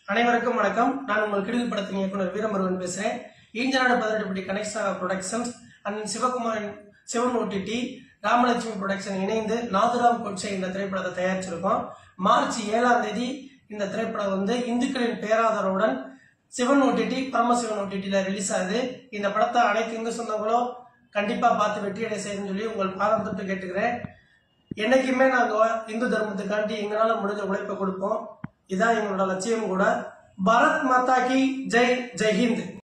அனைவருக்கும் வணக்கம் நான் உங்கள் கிடில் படத்தின் இயக்குனர் வீரமுருகன் பேசுறேன் ஈஞ்சநாடு பதினெட்டுப்படி connection productions and Sivakumaran Sivan OTT Ramalakshmi production இணைந்து நாதுராம் கொட்சை இந்த திரைப்படத்தை தயாரிச்சிருக்கோம் மார்ச் ஏழாம் தேதி இந்த திரைப்படம் வந்து இந்துக்களின் பேராதரவுடன் சிவன் ஓடிடி பரமசிவன் ஓடிடியில் ரிலீஸ் ஆகுது இந்த படத்தை அனைத்து இந்து சொந்தங்களும் கண்டிப்பா பார்த்து வெற்றியடை செய்யணும்னு சொல்லி உங்கள் பாதம் தொட்டு கேட்டுக்கிறேன் என்னைக்குமே நாங்க இந்து தர்மத்துக்காண்டி எங்களால முடிஞ்ச உழைப்பை கொடுப்போம் இதான் எங்களோட லட்சியம் கூட பரத் மாதா கி ஜெய் ஜெய் ஹிந்த்